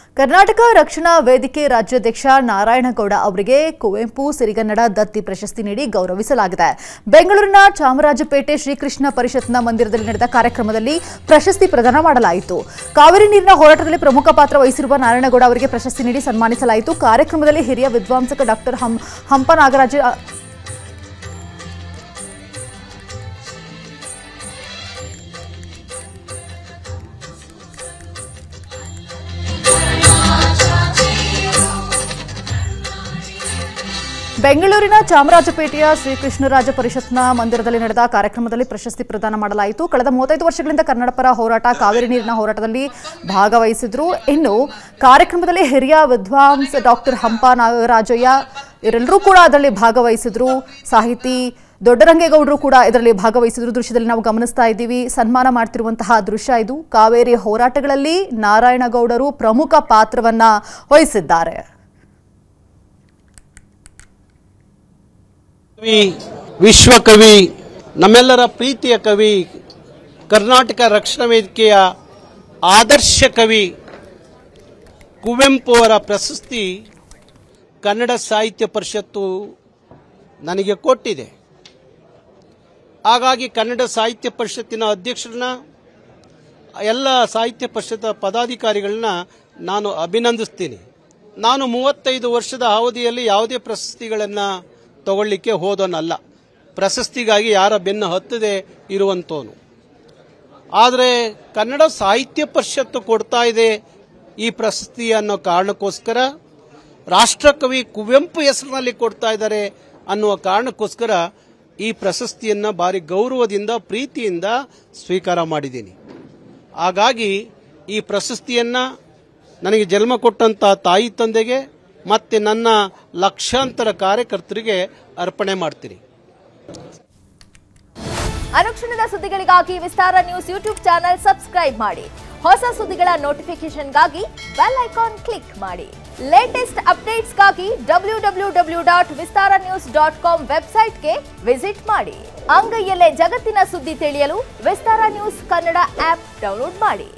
ಕರ್ನಾಟಕ ರಕ್ಷಣಾ ವೇದಿಕೆ ರಾಜ್ಯಾಧ್ಯಕ್ಷ ನಾರಾಯಣಗೌಡ ಅವರಿಗೆ ಕುವೆಂಪು ಸಿರಿಗನ್ನಡ ದತ್ತಿ ಪ್ರಶಸ್ತಿ ನೀಡಿ ಗೌರವಿಸಲಾಗಿದೆ ಬೆಂಗಳೂರಿನ ಚಾಮರಾಜಪೇಟೆ ಶ್ರೀಕೃಷ್ಣ ಪರಿಷತ್ನ ಮಂದಿರದಲ್ಲಿ ನಡೆದ ಕಾರ್ಯಕ್ರಮದಲ್ಲಿ ಪ್ರಶಸ್ತಿ ಪ್ರದಾನ ಮಾಡಲಾಯಿತು ಕಾವೇರಿ ನೀರಿನ ಹೋರಾಟದಲ್ಲಿ ಪ್ರಮುಖ ಪಾತ್ರ ವಹಿಸಿರುವ ನಾರಾಯಣಗೌಡ ಅವರಿಗೆ ಪ್ರಶಸ್ತಿ ನೀಡಿ ಸನ್ಮಾನಿಸಲಾಯಿತು ಕಾರ್ಯಕ್ರಮದಲ್ಲಿ ಹಿರಿಯ ವಿದ್ವಾಂಸಕ ಡಾಕ್ಟರ್ ಹಂ ಹಂಪ ನಾಗರಾಜ ಬೆಂಗಳೂರಿನ ಚಾಮರಾಜಪೇಟೆಯ ಶ್ರೀಕೃಷ್ಣರಾಜ ಪರಿಷತ್ನ ಮಂದಿರದಲ್ಲಿ ನಡೆದ ಕಾರ್ಯಕ್ರಮದಲ್ಲಿ ಪ್ರಶಸ್ತಿ ಪ್ರದಾನ ಮಾಡಲಾಯಿತು ಕಳೆದ ಮೂವತ್ತೈದು ವರ್ಷಗಳಿಂದ ಕನ್ನಡ ಪರ ಹೋರಾಟ ಕಾವೇರಿ ನೀರಿನ ಹೋರಾಟದಲ್ಲಿ ಭಾಗವಹಿಸಿದ್ರು ಇನ್ನು ಕಾರ್ಯಕ್ರಮದಲ್ಲಿ ಹಿರಿಯ ವಿದ್ವಾಂಸ ಡಾಕ್ಟರ್ ಹಂಪ ನಾಗರಾಜಯ್ಯ ಇವರೆಲ್ಲರೂ ಕೂಡ ಅದರಲ್ಲಿ ಭಾಗವಹಿಸಿದ್ರು ಸಾಹಿತಿ ದೊಡ್ಡರಂಗೇಗೌಡರು ಕೂಡ ಇದರಲ್ಲಿ ಭಾಗವಹಿಸಿದ್ರು ದೃಶ್ಯದಲ್ಲಿ ನಾವು ಗಮನಿಸ್ತಾ ಇದ್ದೀವಿ ಸನ್ಮಾನ ಮಾಡ್ತಿರುವಂತಹ ದೃಶ್ಯ ಇದು ಕಾವೇರಿ ಹೋರಾಟಗಳಲ್ಲಿ ನಾರಾಯಣಗೌಡರು ಪ್ರಮುಖ ಪಾತ್ರವನ್ನ ವಹಿಸಿದ್ದಾರೆ ಕವಿ ವಿಶ್ವಕವಿ ನಮ್ಮೆಲ್ಲರ ಪ್ರೀತಿಯ ಕವಿ ಕರ್ನಾಟಕ ರಕ್ಷಣಾ ವೇದಿಕೆಯ ಆದರ್ಶ ಕವಿ ಕುವೆಂಪು ಅವರ ಪ್ರಶಸ್ತಿ ಕನ್ನಡ ಸಾಹಿತ್ಯ ಪರಿಷತ್ತು ನನಗೆ ಕೊಟ್ಟಿದೆ ಹಾಗಾಗಿ ಕನ್ನಡ ಸಾಹಿತ್ಯ ಪರಿಷತ್ತಿನ ಅಧ್ಯಕ್ಷರನ್ನ ಎಲ್ಲ ಸಾಹಿತ್ಯ ಪರಿಷತ್ ಪದಾಧಿಕಾರಿಗಳನ್ನ ನಾನು ಅಭಿನಂದಿಸ್ತೀನಿ ನಾನು ಮೂವತ್ತೈದು ವರ್ಷದ ಅವಧಿಯಲ್ಲಿ ಯಾವುದೇ ಪ್ರಶಸ್ತಿಗಳನ್ನು ತಗೊಳ್ಳಿಕ್ಕೆ ಹೋದನಲ್ಲ ಪ್ರಶಸ್ತಿಗಾಗಿ ಯಾರ ಬೆನ್ನು ಹತ್ತದೆ ಇರುವಂತವನು ಆದರೆ ಕನ್ನಡ ಸಾಹಿತ್ಯ ಪರಿಷತ್ತು ಕೊಡ್ತಾ ಇದೆ ಈ ಪ್ರಶಸ್ತಿ ಅನ್ನೋ ಕಾರಣಕ್ಕೋಸ್ಕರ ರಾಷ್ಟ್ರಕವಿ ಕುವೆಂಪು ಹೆಸರಿನಲ್ಲಿ ಕೊಡ್ತಾ ಇದ್ದಾರೆ ಅನ್ನುವ ಕಾರಣಕ್ಕೋಸ್ಕರ ಈ ಪ್ರಶಸ್ತಿಯನ್ನು ಭಾರಿ ಗೌರವದಿಂದ ಪ್ರೀತಿಯಿಂದ ಸ್ವೀಕಾರ ಮಾಡಿದ್ದೀನಿ ಹಾಗಾಗಿ ಈ ಪ್ರಶಸ್ತಿಯನ್ನು ನನಗೆ ಜನ್ಮ ಕೊಟ್ಟಂತ ತಾಯಿ ತಂದೆಗೆ ಮತ್ತೆ ನನ್ನ ಲಕ್ಷಾಂತರ ಕಾರ್ಯಕರ್ತರಿಗೆ ಅರ್ಪಣೆ ಮಾಡ್ತೀನಿ ಅನುಕ್ಷಣದ ಸುದ್ದಿಗಳಿಗಾಗಿ Vistara news YouTube channel subscribe ಮಾಡಿ ಹೊಸ ಸುದ್ದಿಗಳ ನೋಟಿಫಿಕೇಶನ್ಗಾಗಿ ಬೆಲ್ ಐಕಾನ್ ಕ್ಲಿಕ್ ಮಾಡಿ ಲೇಟೆಸ್ಟ್ ಅಪ್ಡೇಟ್ಸ್ಗಾಗಿ W W W dot Vistara news dot com ವೆಬ್ಸೈಟ್ಗೆ ವಿಸಿಟ್ ಮಾಡಿ ಅಂಗೈಯಲ್ಲೇ ಜಗತ್ತಿನ ಸುದ್ದಿ ತಿಳಿಯಲು Vistara news Kannada app download ಮಾಡಿ